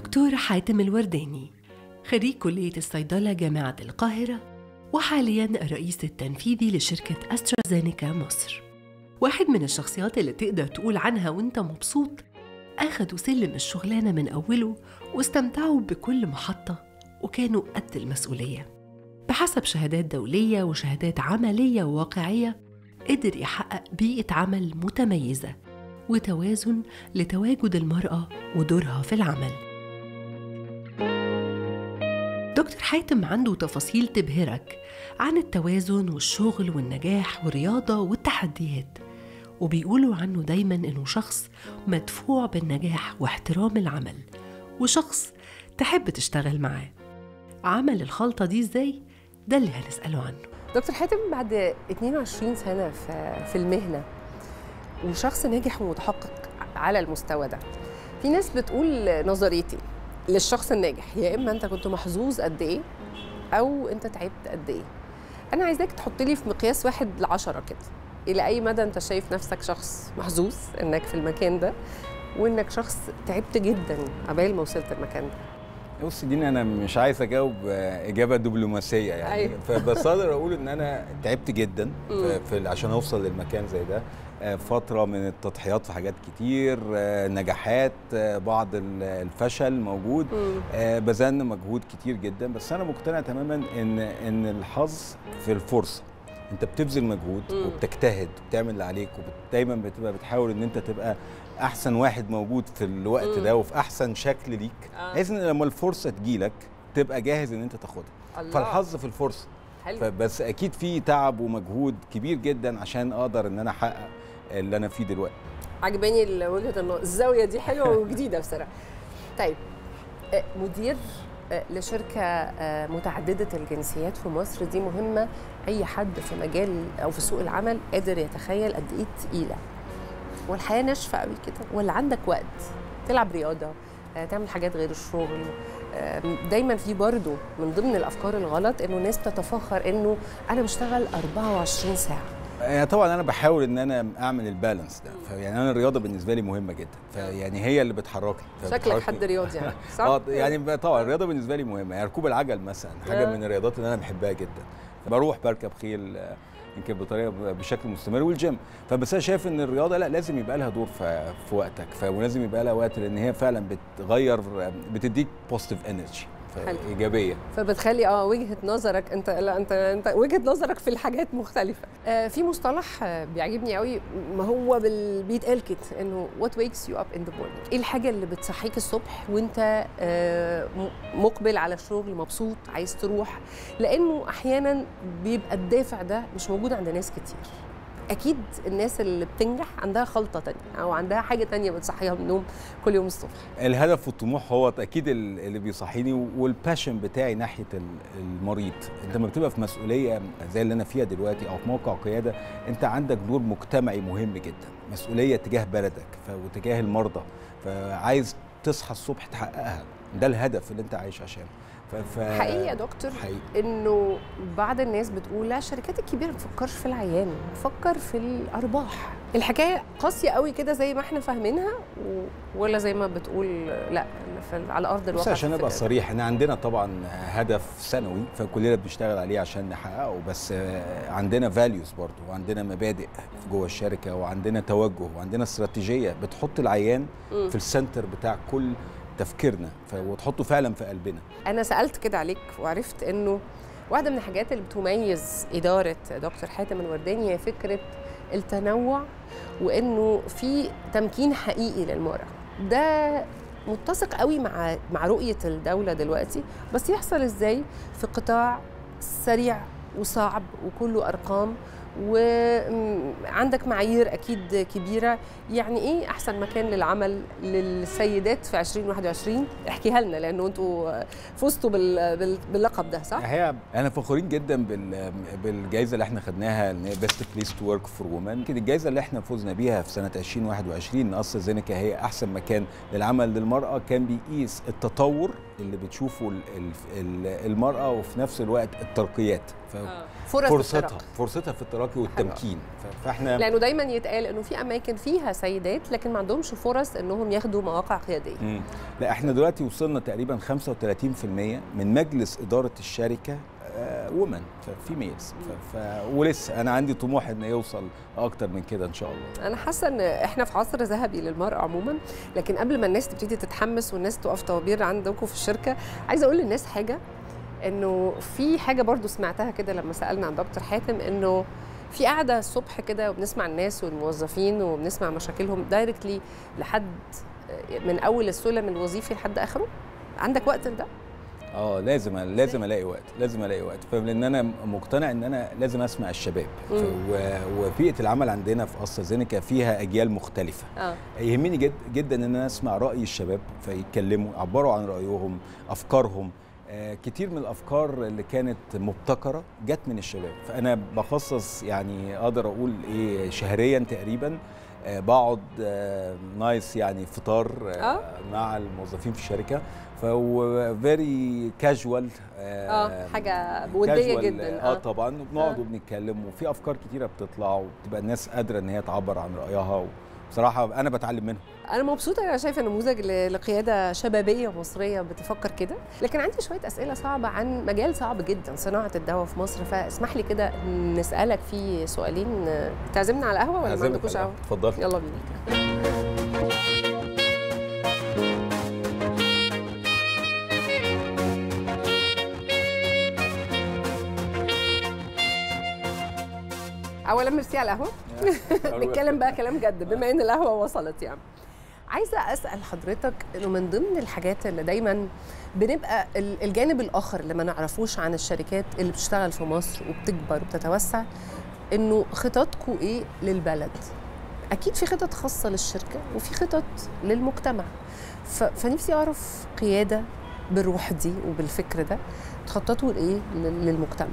دكتور حاتم الورداني خريج كلية الصيدلة جامعة القاهرة وحاليا الرئيس التنفيذي لشركة أسترازينيكا مصر واحد من الشخصيات اللي تقدر تقول عنها وانت مبسوط أخدوا سلم الشغلانة من أوله واستمتعوا بكل محطة وكانوا قد المسؤولية بحسب شهادات دولية وشهادات عملية وواقعية قدر يحقق بيئة عمل متميزة وتوازن لتواجد المرأة ودورها في العمل دكتور حاتم عنده تفاصيل تبهرك عن التوازن والشغل والنجاح والرياضة والتحديات وبيقولوا عنه دايما انه شخص مدفوع بالنجاح واحترام العمل وشخص تحب تشتغل معاه عمل الخلطة دي ازاي؟ ده اللي هنسأله عنه دكتور حاتم بعد 22 سنة في في المهنة وشخص ناجح ومتحقق على المستوى ده في ناس بتقول نظريتي للشخص الناجح يا اما انت كنت محظوظ قد ايه او انت تعبت قد ايه انا عايزاك تحط لي في مقياس واحد لعشرة كده الى اي مدى انت شايف نفسك شخص محظوظ انك في المكان ده وانك شخص تعبت جدا قبل ما وصلت المكان ده بص دينا انا مش عايز اجاوب اجابه دبلوماسيه يعني أيوة. فبس اقدر اقول ان انا تعبت جدا مم. في عشان اوصل للمكان زي ده آه، فتره من التضحيات في حاجات كتير آه، نجاحات آه، بعض ال- الفشل موجود مم. آه، بذلنا مجهود كتير جدا بس انا مقتنع تماما ان ان الحظ في الفرصه انت بتبذل مجهود مم. وبتجتهد وبتعمل اللي عليك ودايما بتبقى بتحاول ان انت تبقى احسن واحد موجود في الوقت مم. ده وفي احسن شكل ليك آه. بحيث ان لما الفرصه تجيلك تبقى جاهز ان انت تاخدها الله. فالحظ في الفرصه حلو فبس اكيد في تعب ومجهود كبير جدا عشان اقدر ان انا احقق اللي انا فيه دلوقتي عجباني ال- وجهه النظر الزاويه دي حلوه وجديده بصراحه طيب آه، مدير آه، لشركه آه، متعدده الجنسيات في مصر دي مهمه اي حد في مجال او في سوق العمل قادر يتخيل قد ايه تقيله والحياه ناشفه قوي كده ولا عندك وقت تلعب رياضه آه، تعمل حاجات غير الشغل آه، دايما في برضه من ضمن الافكار الغلط انه ناس تتفاخر انه انا بشتغل 24 ساعه يعني طبعا انا بحاول ان انا اعمل البالانس ده فيعني انا الرياضه بالنسبه لي مهمه جدا فيعني هي اللي بتحركني شكلك فبتحركني. حد رياضي يعني صح؟ اه يعني ب- طبعا الرياضه بالنسبه لي مهمه يعني ركوب العجل مثلا حاجه آه. من الرياضات اللي انا بحبها جدا بروح بركب خيل آه، يمكن بطريقه بشكل مستمر والجيم فبس انا شايف ان الرياضه لا لازم يبقى لها دور في, في وقتك ف- ولازم يبقى لها وقت لان هي فعلا بتغير بتديك بوزيتيف انرجي حلو. ايجابيه فبتخلي اه وجهه نظرك انت لا انت انت وجهه نظرك في الحاجات مختلفه آه في مصطلح آه بيعجبني قوي ما هو بال... بيتقال كده انه وات ويكس يو اب ان ذا مورنينج ايه الحاجه اللي بتصحيك الصبح وانت آه م- مقبل على الشغل مبسوط عايز تروح لانه احيانا بيبقى الدافع ده مش موجود عند ناس كتير اكيد الناس اللي بتنجح عندها خلطه تانية او عندها حاجه تانية بتصحيها من النوم كل يوم الصبح الهدف والطموح هو اكيد ال- اللي بيصحيني والباشن بتاعي ناحيه ال- المريض انت لما بتبقى في مسؤوليه زي اللي انا فيها دلوقتي او في موقع قياده انت عندك دور مجتمعي مهم جدا مسؤوليه تجاه بلدك ف- وتجاه المرضى فعايز تصحى الصبح تحققها ده الهدف اللي انت عايش عشانه ف... ف... حقيقي يا دكتور حقيقي انه بعض الناس بتقول لا الشركات الكبيره ما بتفكرش في العيان بتفكر في الارباح الحكايه قاسيه قوي كده زي ما احنا فاهمينها و... ولا زي ما بتقول لا في على ارض بس الواقع عشان في- ابقى صريح احنا عندنا طبعا هدف سنوي فكلنا بنشتغل عليه عشان نحققه بس آه، عندنا فاليوز برضو وعندنا مبادئ جوه الشركه وعندنا توجه وعندنا استراتيجيه بتحط العيان مم. في السنتر بتاع كل تفكيرنا ف- وتحطه فعلا في قلبنا انا سالت كده عليك وعرفت انه واحده من الحاجات اللي بتميز اداره دكتور حاتم الورداني هي فكره التنوع وانه في تمكين حقيقي للمراه ده متسق قوي مع مع رؤيه الدوله دلوقتي بس يحصل ازاي في قطاع سريع وصعب وكله ارقام وعندك معايير اكيد كبيره يعني ايه احسن مكان للعمل للسيدات في 2021 احكيها لنا لانه انتوا فزتوا بال... بال... باللقب ده صح هي انا فخورين جدا بال... بالجائزه اللي احنا خدناها ان هي بيست بليس تو ورك فور وومن كده الجائزه اللي احنا فزنا بيها في سنه 2021 ان استرازينيكا هي احسن مكان للعمل للمراه كان بيقيس التطور اللي بتشوفه ال- ال- ال- المراه وفي نفس الوقت الترقيات ف... فرص فرصتها الشراكة. فرصتها في الترقي الاشتراكي والتمكين ف- فاحنا لانه دايما يتقال انه في اماكن فيها سيدات لكن ما عندهمش فرص انهم ياخدوا مواقع قياديه مم. لا احنا دلوقتي وصلنا تقريبا 35% من مجلس اداره الشركه وومن فيميلز ف... ف... ولسه انا عندي طموح ان يوصل اكتر من كده ان شاء الله انا حاسه ان احنا في عصر ذهبي للمراه عموما لكن قبل ما الناس تبتدي تتحمس والناس تقف طوابير عندكم في الشركه عايزه اقول للناس حاجه انه في حاجه برضو سمعتها كده لما سالنا عن دكتور حاتم انه في قاعده الصبح كده وبنسمع الناس والموظفين وبنسمع مشاكلهم دايركتلي لحد من اول السلم الوظيفي لحد اخره عندك وقت لده اه لازم لازم الاقي وقت لازم الاقي وقت لان انا مقتنع ان انا لازم اسمع الشباب مم. و- وبيئه العمل عندنا في استرازينيكا فيها اجيال مختلفه اه يهمني جد جدا ان انا اسمع راي الشباب فيتكلموا يعبروا عن رايهم افكارهم آه، كتير من الافكار اللي كانت مبتكره جت من الشباب فانا بخصص يعني اقدر اقول ايه شهريا تقريبا آه، بقعد آه، نايس يعني فطار آه، آه. مع الموظفين في الشركه فهو فيري كاجوال اه حاجه وديه جدا اه طبعا وبنقعد آه. وبنتكلم وفي افكار كتيره بتطلع وبتبقى الناس قادره ان هي تعبر عن رايها بصراحه انا بتعلم منهم انا مبسوطه انا شايفه نموذج ل- لقياده شبابيه مصريه بتفكر كده لكن عندي شويه اسئله صعبه عن مجال صعب جدا صناعه الدواء في مصر فاسمح لي كده نسالك فيه سؤالين تعزمنا على قهوه ولا ما أعزمك عندكوش على قهوه القهوة. اتفضل يلا بينا اولا ميرسي على القهوه نتكلم بقى كلام جد بما ان القهوه وصلت يعني عايزه اسال حضرتك انه من ضمن الحاجات اللي دايما بنبقى ال- الجانب الاخر اللي ما نعرفوش عن الشركات اللي بتشتغل في مصر وبتكبر وبتتوسع انه خططكم ايه للبلد اكيد في خطط خاصه للشركه وفي خطط للمجتمع ف... فنفسي اعرف قياده بالروح دي وبالفكر ده تخططوا لايه لل- للمجتمع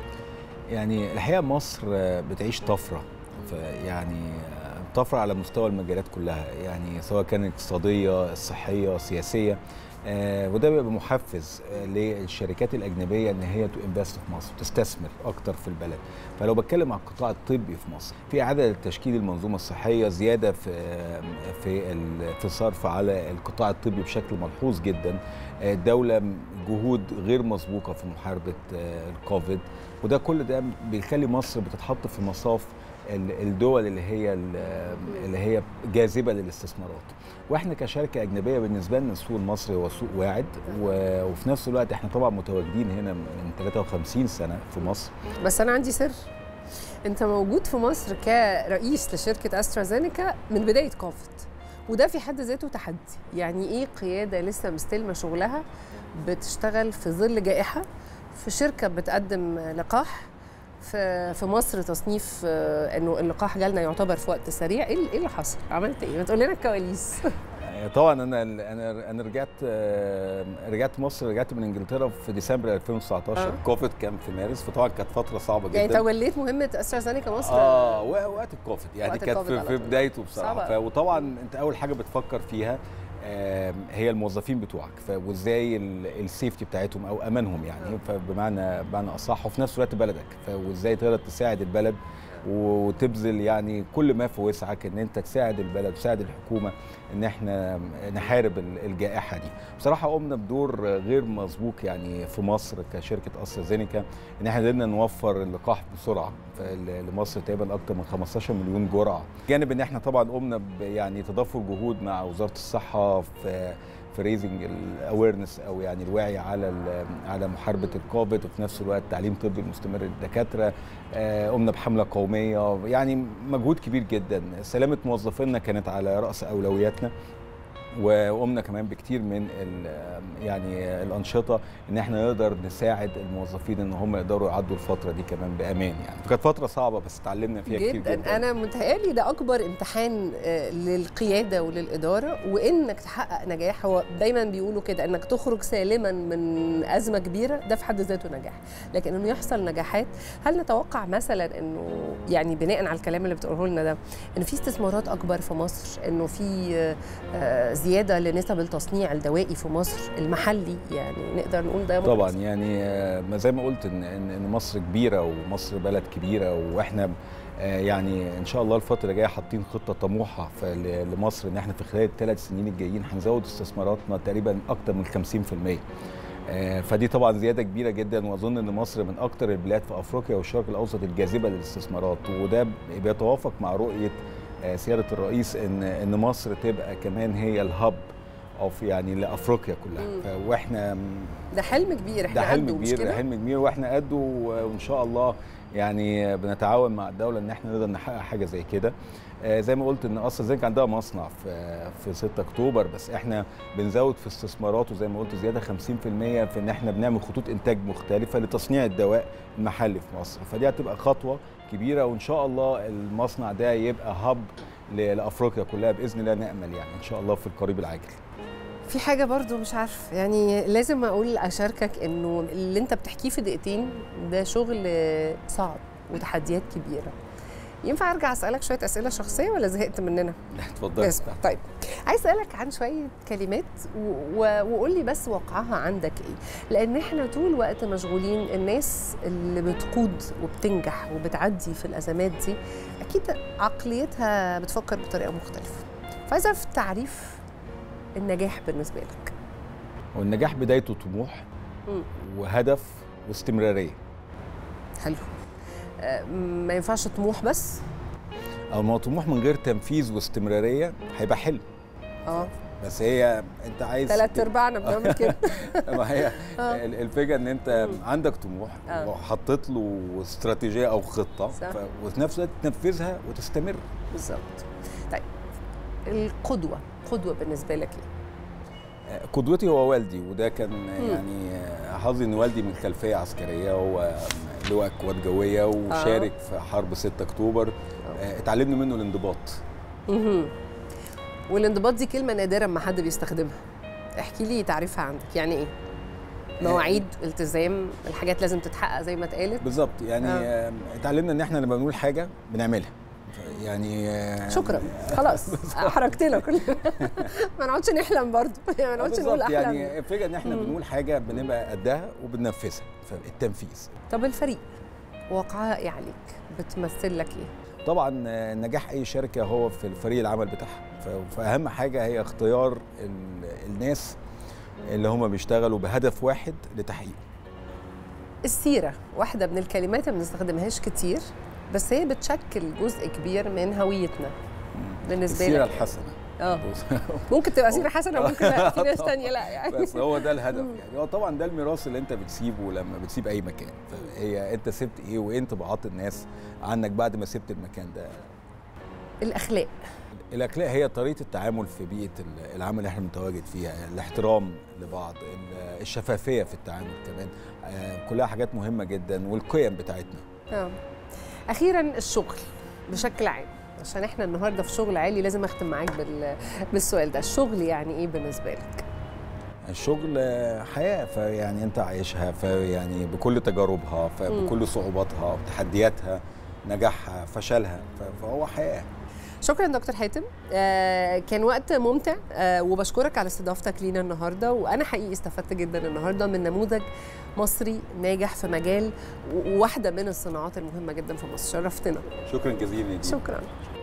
يعني الحقيقه مصر آه، بتعيش طفره ف- يعني آه، طفره على مستوى المجالات كلها يعني سواء كانت اقتصاديه صحيه سياسيه آه، وده بيبقى محفز آه، للشركات الاجنبيه ان هي تنفست في مصر تستثمر اكتر في البلد فلو بتكلم عن القطاع الطبي في مصر في اعاده تشكيل المنظومه الصحيه زياده في آه، في ال- في الصرف على القطاع الطبي بشكل ملحوظ جدا آه، الدوله جهود غير مسبوقه في محاربه آه، الكوفيد وده كل ده بيخلي مصر بتتحط في مصاف ال- الدول اللي هي ال- اللي هي جاذبه للاستثمارات واحنا كشركه اجنبيه بالنسبه لنا السوق المصري هو سوق واعد و- وفي نفس الوقت احنا طبعا متواجدين هنا من 53 سنه في مصر بس انا عندي سر انت موجود في مصر كرئيس لشركه استرازينيكا من بدايه كوفيد وده في حد ذاته تحدي يعني ايه قياده لسه مستلمه شغلها بتشتغل في ظل جائحه في شركه بتقدم لقاح في في مصر تصنيف آه، انه اللقاح جالنا يعتبر في وقت سريع ايه ايه اللي حصل عملت ايه ما تقول لنا الكواليس طبعا انا انا انا رجعت آه، رجعت مصر رجعت من انجلترا في ديسمبر 2019 آه. كوفيد كان في مارس فطبعا كانت فتره صعبه جدا يعني توليت مهمه استرازينيكا مصر اه و- وقت الكوفيد يعني وقت كانت الكوفيد في, على في طول. بدايته بصراحه صعبة ف... وطبعا انت اول حاجه بتفكر فيها آم، هي الموظفين بتوعك ف... وازاي ال- السيفتي بتاعتهم او امانهم يعني فبمعنى بمعنى اصح وفي نفس الوقت بلدك ف... وازاي تقدر تساعد البلد وتبذل يعني كل ما في وسعك ان انت تساعد البلد تساعد الحكومه ان احنا نحارب ال- الجائحه دي بصراحه قمنا بدور غير مسبوق يعني في مصر كشركه استرازينيكا ان احنا قدرنا نوفر اللقاح بسرعه فال- لمصر تقريبا اكثر من 15 مليون جرعه جانب ان احنا طبعا قمنا ب- يعني تضافر جهود مع وزاره الصحه في في ريزنج الاويرنس او يعني الوعي على ال- على محاربه الكوفيد وفي نفس الوقت تعليم طبي مستمر للدكاتره آه، قمنا بحمله قوميه يعني مجهود كبير جدا سلامه موظفينا كانت على راس اولوياتنا وقمنا كمان بكتير من ال- يعني الانشطه ان احنا نقدر نساعد الموظفين ان هم يقدروا يعدوا الفتره دي كمان بامان يعني كانت فتره صعبه بس اتعلمنا فيها كتير جدا, جدا انا متهيألي ده اكبر امتحان آه، للقياده وللاداره وانك تحقق نجاح هو دايما بيقولوا كده انك تخرج سالما من ازمه كبيره ده في حد ذاته نجاح لكن انه يحصل نجاحات هل نتوقع مثلا انه يعني بناء على الكلام اللي بتقوله لنا ده انه في استثمارات اكبر في مصر انه في آه، آه، زياده لنسب التصنيع الدوائي في مصر المحلي يعني نقدر نقول ده ممكن طبعا يعني آه، ما زي ما قلت ان ان إن مصر كبيره ومصر بلد كبيره واحنا آه، يعني ان شاء الله الفتره اللي جايه حاطين خطه طموحه ف- ل- لمصر ان احنا في خلال الثلاث سنين الجايين هنزود استثماراتنا تقريبا اكتر من 50% آه، فدي طبعا زياده كبيره جدا واظن ان مصر من اكتر البلاد في افريقيا والشرق الاوسط الجاذبه للاستثمارات وده بيتوافق مع رؤيه آه، سياده الرئيس ان ان مصر تبقى كمان هي الهب اوف يعني لافريقيا كلها مم. ف- واحنا ده حلم كبير احنا ده حلم قده، مش كبير كده؟ ده حلم كبير واحنا قده و- وان شاء الله يعني بنتعاون مع الدوله ان احنا نقدر نحقق حاجه زي كده آه، زي ما قلت ان اصلا زي عندها مصنع في في 6 اكتوبر بس احنا بنزود في استثماراته زي ما قلت زياده 50% في ان احنا بنعمل خطوط انتاج مختلفه لتصنيع الدواء المحلي في مصر فدي هتبقى خطوه كبيره وان شاء الله المصنع ده يبقى هب ل- لافريقيا كلها باذن الله نامل يعني ان شاء الله في القريب العاجل في حاجه برضو مش عارف يعني لازم اقول اشاركك انه اللي انت بتحكيه في دقيقتين ده شغل صعب وتحديات كبيره ينفع ارجع اسالك شويه اسئله شخصيه ولا زهقت مننا اتفضل اسمع طيب عايز اسالك عن شويه كلمات و- و- وقول لي بس واقعها عندك ايه لان احنا طول الوقت مشغولين الناس اللي بتقود وبتنجح وبتعدي في الازمات دي اكيد عقليتها بتفكر بطريقه مختلفه فعايزه اعرف تعريف النجاح بالنسبه لك والنجاح بدايته طموح مم. وهدف واستمراريه حلو آه، ما ينفعش طموح بس او ما هو طموح من غير تنفيذ واستمراريه هيبقى حلم اه بس هي انت عايز ثلاث ارباعنا بنعمل كده ما هي آه. ال- الفكره ان انت مم. عندك طموح آه. وحطيت له استراتيجيه او خطه صح. ف... وفي نفس الوقت تنفذها وتستمر بالظبط طيب القدوه قدوه بالنسبه لك ايه آه، قدوتي هو والدي وده كان يعني آه، حظي ان والدي من خلفيه عسكريه هو لواء قوات جويه وشارك في حرب 6 اكتوبر آه، اتعلمنا منه الانضباط مهم. والانضباط دي كلمه نادره ما حد بيستخدمها احكي لي تعريفها عندك يعني ايه مواعيد التزام الحاجات لازم تتحقق زي ما اتقالت بالظبط يعني آه. آه. اتعلمنا ان احنا لما بنقول حاجه بنعملها يعني آه، شكرا خلاص حركتنا كلنا ما نقعدش نحلم برضه يعني ما آه، نقعدش نقول بالظبط احلام يعني الفكره ان احنا مم. بنقول حاجه بنبقى قدها وبننفذها فالتنفيذ طب الفريق واقعها ايه عليك بتمثل لك ايه طبعا آه، نجاح اي شركه هو في الفريق العمل بتاعها ف- فاهم حاجه هي اختيار ال- الناس اللي هم بيشتغلوا بهدف واحد لتحقيقه السيره واحده من الكلمات اللي ما بنستخدمهاش كتير بس هي بتشكل جزء كبير من هويتنا بالنسبه السيره لك الحسنه اه بص- ممكن تبقى سيره حسنه وممكن لا في ناس تانية لا يعني بس هو ده الهدف مم. يعني هو طبعا ده الميراث اللي انت بتسيبه لما بتسيب اي مكان هي انت سبت ايه وايه انطباعات الناس عنك بعد ما سبت المكان ده الاخلاق الاخلاق هي طريقه التعامل في بيئه ال- العمل اللي احنا متواجد فيها الاحترام لبعض ال- الشفافيه في التعامل كمان آه، كلها حاجات مهمه جدا والقيم بتاعتنا اه اخيرا الشغل بشكل عام عشان احنا النهارده في شغل عالي لازم اختم معاك بال... بالسؤال ده الشغل يعني ايه بالنسبه لك الشغل آه، حياه فيعني انت عايشها فيعني بكل تجاربها فبكل صعوباتها تحدياتها نجاحها فشلها ف- فهو حياه شكرا دكتور حاتم آه كان وقت ممتع آه وبشكرك على استضافتك لينا النهارده وانا حقيقي استفدت جدا النهارده من نموذج مصري ناجح في مجال و- وواحده من الصناعات المهمه جدا في مصر شرفتنا شكرا جزيلا ليك. شكرا